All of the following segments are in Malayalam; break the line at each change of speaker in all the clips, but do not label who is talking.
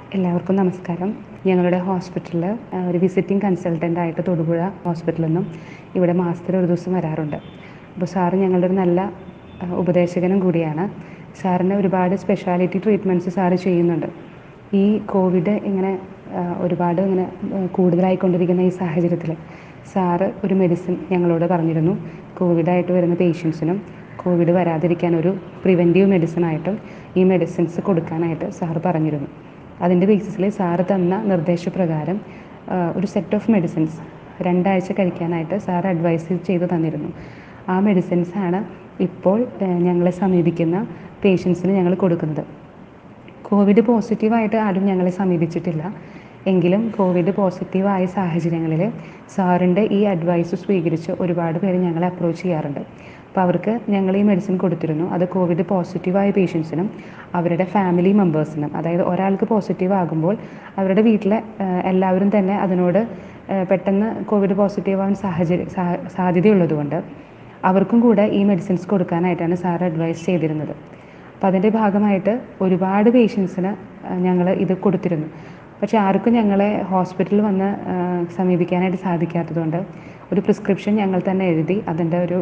എല്ലാവർക്കും നമസ്കാരം ഞങ്ങളുടെ ഹോസ്പിറ്റലിൽ ഒരു വിസിറ്റിംഗ് കൺസൾട്ടൻ്റ് ആയിട്ട് തൊടുപുഴ ഹോസ്പിറ്റലിൽ നിന്നും ഇവിടെ മാസത്തിൽ ഒരു ദിവസം വരാറുണ്ട് അപ്പോൾ സാറ് ഞങ്ങളുടെ ഒരു നല്ല ആ, ഉപദേശകനും കൂടിയാണ് സാറിന് ഒരുപാട് സ്പെഷ്യാലിറ്റി ട്രീറ്റ്മെൻറ്റ്സ് സാറ് ചെയ്യുന്നുണ്ട് ഈ കോവിഡ് ഇങ്ങനെ ആ, ഒരുപാട് ഇങ്ങനെ ആ, കൂടുതലായിക്കൊണ്ടിരിക്കുന്ന ഈ സാഹചര്യത്തിൽ സാറ് ഒരു മെഡിസിൻ ഞങ്ങളോട് പറഞ്ഞിരുന്നു കോവിഡായിട്ട് വരുന്ന പേഷ്യൻസിനും കോവിഡ് വരാതിരിക്കാൻ ഒരു പ്രിവെൻറ്റീവ് മെഡിസിനായിട്ടും ഈ മെഡിസിൻസ് കൊടുക്കാനായിട്ട് സാറ് പറഞ്ഞിരുന്നു അതിൻ്റെ ബേസിസിൽ സാറ് തന്ന നിർദ്ദേശപ്രകാരം ആ, ഒരു സെറ്റ് ഓഫ് മെഡിസിൻസ് രണ്ടാഴ്ച കഴിക്കാനായിട്ട് സാർ അഡ്വൈസ് ചെയ്ത് തന്നിരുന്നു ആ മെഡിസിൻസ് ആണ് ഇപ്പോൾ ആ, ഞങ്ങളെ സമീപിക്കുന്ന പേഷ്യൻസിന് ഞങ്ങൾ കൊടുക്കുന്നത് കോവിഡ് പോസിറ്റീവായിട്ട് ആരും ഞങ്ങളെ സമീപിച്ചിട്ടില്ല എങ്കിലും കോവിഡ് പോസിറ്റീവായ സാഹചര്യങ്ങളിൽ സാറിൻ്റെ ഈ അഡ്വൈസ് സ്വീകരിച്ച് ഒരുപാട് പേര് ഞങ്ങളെ അപ്രോച്ച് ചെയ്യാറുണ്ട് അപ്പോൾ അവർക്ക് ഞങ്ങൾ ഈ മെഡിസിൻ കൊടുത്തിരുന്നു അത് കോവിഡ് പോസിറ്റീവായ പേഷ്യൻസിനും അവരുടെ ഫാമിലി മെമ്പേഴ്സിനും അതായത് ഒരാൾക്ക് പോസിറ്റീവ് ആകുമ്പോൾ അവരുടെ വീട്ടിലെ ആ, എല്ലാവരും തന്നെ അതിനോട് ആ, പെട്ടെന്ന് കോവിഡ് പോസിറ്റീവ് ആവാൻ സാഹചര്യം സാ- സാധ്യതയുള്ളതുകൊണ്ട് അവർക്കും കൂടെ ഈ മെഡിസിൻസ് കൊടുക്കാനായിട്ടാണ് സാർ അഡ്വൈസ് ചെയ്തിരുന്നത് അപ്പം അതിൻ്റെ ഭാഗമായിട്ട് ഒരുപാട് പേഷ്യൻസിന് ഞങ്ങൾ ഇത് കൊടുത്തിരുന്നു പക്ഷേ ആർക്കും ഞങ്ങളെ ഹോസ്പിറ്റലിൽ വന്ന് ആ, സമീപിക്കാനായിട്ട് സാധിക്കാത്തതുകൊണ്ട് ഒരു പ്രിസ്ക്രിപ്ഷൻ ഞങ്ങൾ തന്നെ എഴുതി അതിൻ്റെ ഒരു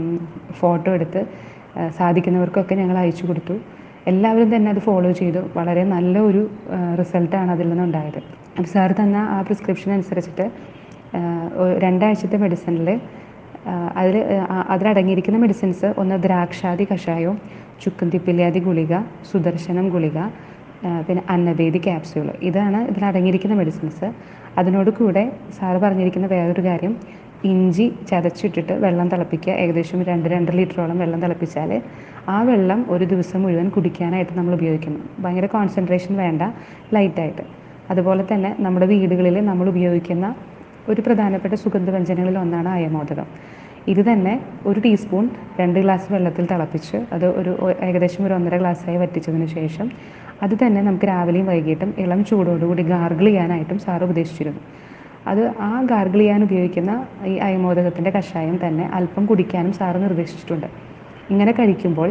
ഫോട്ടോ എടുത്ത് ആ, സാധിക്കുന്നവർക്കൊക്കെ ഞങ്ങൾ അയച്ചു കൊടുത്തു എല്ലാവരും തന്നെ അത് ഫോളോ ചെയ്തു വളരെ നല്ല ഒരു റിസൾട്ടാണ് അതിൽ നിന്നുണ്ടായത് അപ്പോൾ സാർ തന്ന ആ പ്രിസ്ക്രിപ്ഷൻ അനുസരിച്ചിട്ട് ആ, ഒ- രണ്ടാഴ്ചത്തെ മെഡിസിനിൽ അതിൽ അതിലടങ്ങിയിരിക്കുന്ന മെഡിസിൻസ് ഒന്ന് ദ്രാക്ഷാദി കഷായവും ചുക്കുംതിപ്പില്ലാതി ഗുളിക സുദർശനം ഗുളിക ആ, പിന്നെ അന്നഭേദി ക്യാപ്സ്യൂൾ ഇതാണ് ഇതിലടങ്ങിയിരിക്കുന്ന മെഡിസിൻസ് അതിനോട് കൂടെ സാറ് പറഞ്ഞിരിക്കുന്ന വേറൊരു കാര്യം ഇഞ്ചി ചതച്ചിട്ടിട്ട് വെള്ളം തിളപ്പിക്കുക ഏകദേശം രണ്ട് രണ്ട് ലിറ്ററോളം വെള്ളം തിളപ്പിച്ചാൽ ആ വെള്ളം ഒരു ദിവസം മുഴുവൻ കുടിക്കാനായിട്ട് നമ്മൾ ഉപയോഗിക്കുന്നു ഭയങ്കര കോൺസെൻട്രേഷൻ വേണ്ട ലൈറ്റായിട്ട് അതുപോലെ തന്നെ നമ്മുടെ വീടുകളിൽ നമ്മൾ ഉപയോഗിക്കുന്ന ഒരു പ്രധാനപ്പെട്ട സുഗന്ധവ്യഞ്ജനങ്ങളിൽ ഒന്നാണ് അയമോദകം ഇത് തന്നെ ഒരു ടീസ്പൂൺ രണ്ട് ഗ്ലാസ് വെള്ളത്തിൽ തിളപ്പിച്ച് അത് ഒരു ഒ- ഏകദേശം ഒരു ഒന്നര ഗ്ലാസ്സായി വറ്റിച്ചതിന് ശേഷം അത് തന്നെ നമുക്ക് രാവിലെയും വൈകിട്ടും ഇളം ചൂടോടുകൂടി ഗാർഗിൾ ചെയ്യാനായിട്ടും സാർ ഉപദേശിച്ചിരുന്നു അത് ആ ഗാർഗിൾ ചെയ്യാൻ ഉപയോഗിക്കുന്ന ഈ അയമോദകത്തിൻ്റെ കഷായം തന്നെ അല്പം കുടിക്കാനും സാറ് നിർദ്ദേശിച്ചിട്ടുണ്ട് ഇങ്ങനെ കഴിക്കുമ്പോൾ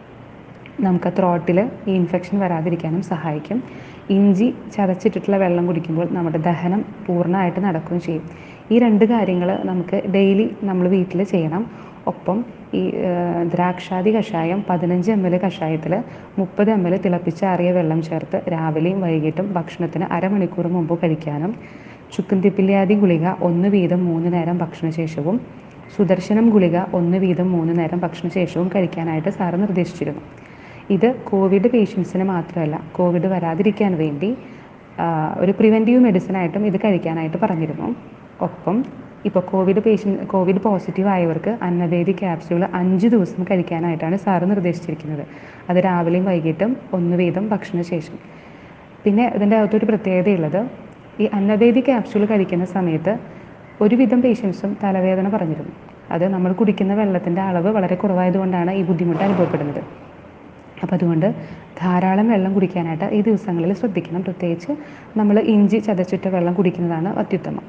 നമുക്ക് ത്രോട്ടിൽ ഈ ഇൻഫെക്ഷൻ വരാതിരിക്കാനും സഹായിക്കും ഇഞ്ചി ചതച്ചിട്ടിട്ടുള്ള വെള്ളം കുടിക്കുമ്പോൾ നമ്മുടെ ദഹനം പൂർണ്ണമായിട്ട് നടക്കുകയും ചെയ്യും ഈ രണ്ട് കാര്യങ്ങൾ നമുക്ക് ഡെയിലി നമ്മൾ വീട്ടിൽ ചെയ്യണം ഒപ്പം ഈ ആ, ദ്രാക്ഷാദി കഷായം പതിനഞ്ച് എം എൽ കഷായത്തിൽ മുപ്പത് എം എൽ തിളപ്പിച്ചാറിയ വെള്ളം ചേർത്ത് രാവിലെയും വൈകിട്ടും ഭക്ഷണത്തിന് അരമണിക്കൂർ മുമ്പ് കഴിക്കാനും ചുക്കുംതിപ്പില്ലാതി ഗുളിക ഒന്ന് വീതം മൂന്ന് നേരം ഭക്ഷണശേഷവും സുദർശനം ഗുളിക ഒന്ന് വീതം മൂന്ന് നേരം ഭക്ഷണശേഷവും കഴിക്കാനായിട്ട് സാറ് നിർദ്ദേശിച്ചിരുന്നു ഇത് കോവിഡ് പേഷ്യൻസിന് മാത്രമല്ല കോവിഡ് വരാതിരിക്കാൻ വേണ്ടി ആ, ഒരു പ്രിവെൻറ്റീവ് മെഡിസിനായിട്ടും ഇത് കഴിക്കാനായിട്ട് പറഞ്ഞിരുന്നു ഒപ്പം ഇപ്പോൾ കോവിഡ് പേഷ്യൻ കോവിഡ് പോസിറ്റീവ് ആയവർക്ക് അന്നവേദി ക്യാപ്സ്യൂൾ അഞ്ച് ദിവസം കഴിക്കാനായിട്ടാണ് സാറ് നിർദ്ദേശിച്ചിരിക്കുന്നത് അത് രാവിലെയും വൈകിട്ടും ഒന്ന് വീതം ഭക്ഷണശേഷം പിന്നെ ഇതിൻ്റെ അകത്തൊരു പ്രത്യേകതയുള്ളത് ഈ അന്നവേദി ക്യാപ്സ്യൂൾ കഴിക്കുന്ന സമയത്ത് ഒരുവിധം പേഷ്യൻസും തലവേദന പറഞ്ഞിരുന്നു അത് നമ്മൾ കുടിക്കുന്ന വെള്ളത്തിൻ്റെ അളവ് വളരെ കുറവായതുകൊണ്ടാണ് ഈ ബുദ്ധിമുട്ട് അനുഭവപ്പെടുന്നത് അപ്പോൾ അതുകൊണ്ട് ധാരാളം വെള്ളം കുടിക്കാനായിട്ട് ഈ ദിവസങ്ങളിൽ ശ്രദ്ധിക്കണം പ്രത്യേകിച്ച് നമ്മൾ ഇഞ്ചി ചതച്ചിട്ട് വെള്ളം കുടിക്കുന്നതാണ് അത്യുത്തമം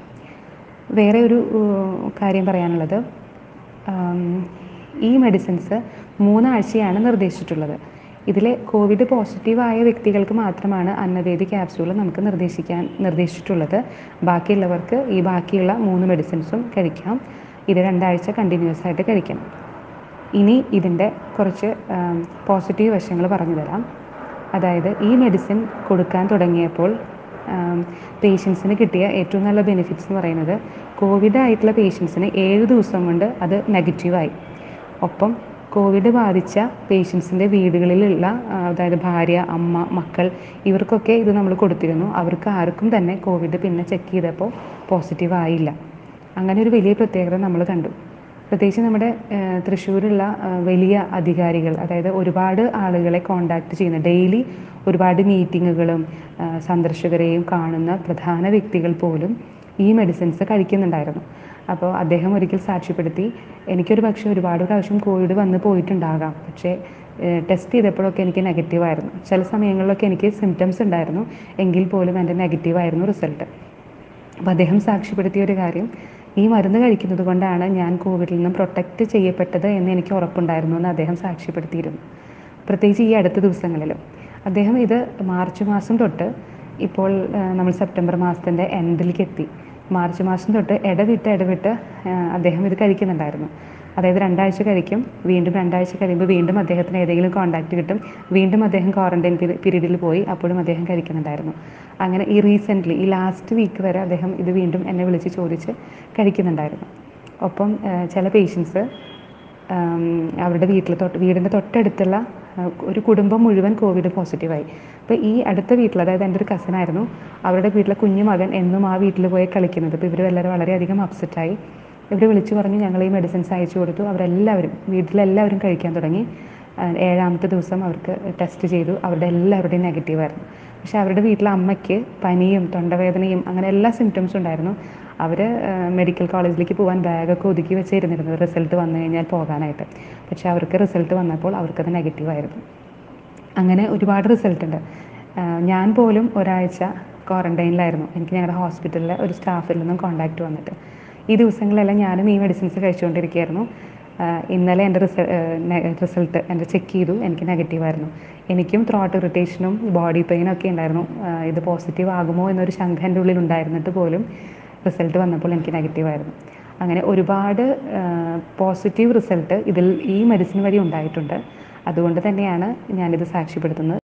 വേറെ ഒരു ഏർ, കാര്യം പറയാനുള്ളത് ആം, ഈ മെഡിസിൻസ് മൂന്നാഴ്ചയാണ് നിർദ്ദേശിച്ചിട്ടുള്ളത് ഇതിൽ കോവിഡ് പോസിറ്റീവായ വ്യക്തികൾക്ക് മാത്രമാണ് അന്നവേദി ക്യാപ്സ്യൂൾ നമുക്ക് നിർദ്ദേശിക്കാൻ നിർദ്ദേശിച്ചിട്ടുള്ളത് ബാക്കിയുള്ളവർക്ക് ഈ ബാക്കിയുള്ള മൂന്ന് മെഡിസിൻസും കഴിക്കാം ഇത് രണ്ടാഴ്ച കണ്ടിന്യൂസ് ആയിട്ട് കഴിക്കണം ഇനി ഇതിൻ്റെ കുറച്ച് പോസിറ്റീവ് വശങ്ങൾ പറഞ്ഞു തരാം അതായത് ഈ മെഡിസിൻ കൊടുക്കാൻ തുടങ്ങിയപ്പോൾ പേഷ്യൻസിന് കിട്ടിയ ഏറ്റവും നല്ല ബെനിഫിറ്റ്സ് എന്ന് പറയുന്നത് കോവിഡ് ആയിട്ടുള്ള പേഷ്യൻസിന് ഏഴ് ദിവസം കൊണ്ട് അത് നെഗറ്റീവായി ഒപ്പം കോവിഡ് ബാധിച്ച പേഷ്യൻസിൻ്റെ വീടുകളിലുള്ള ആ, അതായത് ഭാര്യ അമ്മ മക്കൾ ഇവർക്കൊക്കെ ഇത് നമ്മൾ കൊടുത്തിരുന്നു അവർക്ക് ആർക്കും തന്നെ കോവിഡ് പിന്നെ ചെക്ക് ചെയ്തപ്പോൾ പോസിറ്റീവ് ആയില്ല അങ്ങനെ ഒരു വലിയ പ്രത്യേകത നമ്മൾ കണ്ടു പ്രത്യേകിച്ച് നമ്മുടെ ആ, തൃശ്ശൂരുള്ള ആ, വലിയ അധികാരികൾ അതായത് ഒരുപാട് ആളുകളെ കോണ്ടാക്ട് ചെയ്യുന്ന ഡെയിലി ഒരുപാട് മീറ്റിങ്ങുകളും ആ, സന്ദർശകരെയും കാണുന്ന പ്രധാന വ്യക്തികൾ പോലും ഈ മെഡിസിൻസ് കഴിക്കുന്നുണ്ടായിരുന്നു അപ്പോൾ അദ്ദേഹം ഒരിക്കൽ സാക്ഷ്യപ്പെടുത്തി എനിക്കൊരു പക്ഷേ ഒരുപാട് പ്രാവശ്യം കോവിഡ് വന്ന് പോയിട്ടുണ്ടാകാം പക്ഷേ ടെസ്റ്റ് ചെയ്തപ്പോഴൊക്കെ എനിക്ക് നെഗറ്റീവായിരുന്നു ചില സമയങ്ങളിലൊക്കെ എനിക്ക് സിംറ്റംസ് ഉണ്ടായിരുന്നു എങ്കിൽ പോലും എൻ്റെ നെഗറ്റീവായിരുന്നു റിസൾട്ട് അപ്പോൾ അദ്ദേഹം സാക്ഷ്യപ്പെടുത്തിയ ഒരു കാര്യം ഈ മരുന്ന് കഴിക്കുന്നത് കൊണ്ടാണ് ഞാൻ കോവിഡിൽ നിന്നും പ്രൊട്ടക്റ്റ് ചെയ്യപ്പെട്ടത് എന്ന് എനിക്ക് ഉറപ്പുണ്ടായിരുന്നു എന്ന് അദ്ദേഹം സാക്ഷ്യപ്പെടുത്തിയിരുന്നു പ്രത്യേകിച്ച് ഈ അടുത്ത ദിവസങ്ങളിലും അദ്ദേഹം ഇത് മാർച്ച് മാസം തൊട്ട് ഇപ്പോൾ നമ്മൾ സെപ്റ്റംബർ മാസത്തിൻ്റെ എൻഡിലേക്ക് എത്തി മാർച്ച് മാസം തൊട്ട് ഇടവിട്ട് ഇടവിട്ട് അദ്ദേഹം ഇത് കഴിക്കുന്നുണ്ടായിരുന്നു അതായത് രണ്ടാഴ്ച കഴിക്കും വീണ്ടും രണ്ടാഴ്ച കഴിയുമ്പോൾ വീണ്ടും അദ്ദേഹത്തിന് ഏതെങ്കിലും കോണ്ടാക്റ്റ് കിട്ടും വീണ്ടും അദ്ദേഹം ക്വാറൻറ്റൈൻ പീരീഡിൽ പോയി അപ്പോഴും അദ്ദേഹം കഴിക്കുന്നുണ്ടായിരുന്നു അങ്ങനെ ഈ റീസെൻ്റ്ലി ഈ ലാസ്റ്റ് വീക്ക് വരെ അദ്ദേഹം ഇത് വീണ്ടും എന്നെ വിളിച്ച് ചോദിച്ച് കഴിക്കുന്നുണ്ടായിരുന്നു ഒപ്പം ചില പേഷ്യൻസ് അവരുടെ വീട്ടിൽ തൊട്ട് വീടിൻ്റെ തൊട്ടടുത്തുള്ള ഒരു കുടുംബം മുഴുവൻ കോവിഡ് പോസിറ്റീവായി അപ്പോൾ ഈ അടുത്ത വീട്ടിൽ അതായത് എൻ്റെ ഒരു കസിനായിരുന്നു അവരുടെ വീട്ടിലെ കുഞ്ഞു മകൻ എന്നും ആ വീട്ടിൽ പോയി കളിക്കുന്നത് അപ്പോൾ ഇവർ എല്ലാവരും വളരെയധികം അപ്സെറ്റായി ഇവർ വിളിച്ചു പറഞ്ഞു ഞങ്ങൾ ഈ മെഡിസിൻസ് അയച്ചു കൊടുത്തു അവരെല്ലാവരും വീട്ടിലെല്ലാവരും കഴിക്കാൻ തുടങ്ങി ഏഴാമത്തെ ദിവസം അവർക്ക് ടെസ്റ്റ് ചെയ്തു അവരുടെ എല്ലാവരുടെയും നെഗറ്റീവായിരുന്നു പക്ഷേ അവരുടെ വീട്ടിലെ അമ്മയ്ക്ക് പനിയും തൊണ്ടവേദനയും അങ്ങനെ എല്ലാ സിംറ്റംസും ഉണ്ടായിരുന്നു അവർ മെഡിക്കൽ കോളേജിലേക്ക് പോകാൻ ബാഗൊക്കെ ഒതുക്കി വെച്ചിരുന്നിരുന്നു റിസൾട്ട് വന്നു കഴിഞ്ഞാൽ പോകാനായിട്ട് പക്ഷേ അവർക്ക് റിസൾട്ട് വന്നപ്പോൾ അവർക്കത് നെഗറ്റീവായിരുന്നു അങ്ങനെ ഒരുപാട് റിസൾട്ട് ഉണ്ട് ഞാൻ പോലും ഒരാഴ്ച ക്വാറൻറ്റൈനിലായിരുന്നു എനിക്ക് ഞങ്ങളുടെ ഹോസ്പിറ്റലിലെ ഒരു സ്റ്റാഫിൽ നിന്നും കോണ്ടാക്റ്റ് വന്നിട്ട് ഈ ദിവസങ്ങളെല്ലാം ഞാനും ഈ മെഡിസിൻസ് കഴിച്ചുകൊണ്ടിരിക്കുകയായിരുന്നു ഇന്നലെ എൻ്റെ റിസൾട്ട് എൻ്റെ ചെക്ക് ചെയ്തു എനിക്ക് നെഗറ്റീവായിരുന്നു എനിക്കും ത്രോട്ട് ഇറിറ്റേഷനും ബോഡി പെയിനും ഒക്കെ ഉണ്ടായിരുന്നു ഇത് പോസിറ്റീവ് ആകുമോ എന്നൊരു ശങ്ക എൻ്റെ ഉള്ളിൽ ഉണ്ടായിരുന്നിട്ട് പോലും റിസൾട്ട് വന്നപ്പോൾ എനിക്ക് നെഗറ്റീവായിരുന്നു അങ്ങനെ ഒരുപാട് പോസിറ്റീവ് റിസൾട്ട് ഇതിൽ ഈ മെഡിസിൻ വഴി ഉണ്ടായിട്ടുണ്ട് അതുകൊണ്ട് തന്നെയാണ് ഞാനിത് സാക്ഷ്യപ്പെടുത്തുന്നത്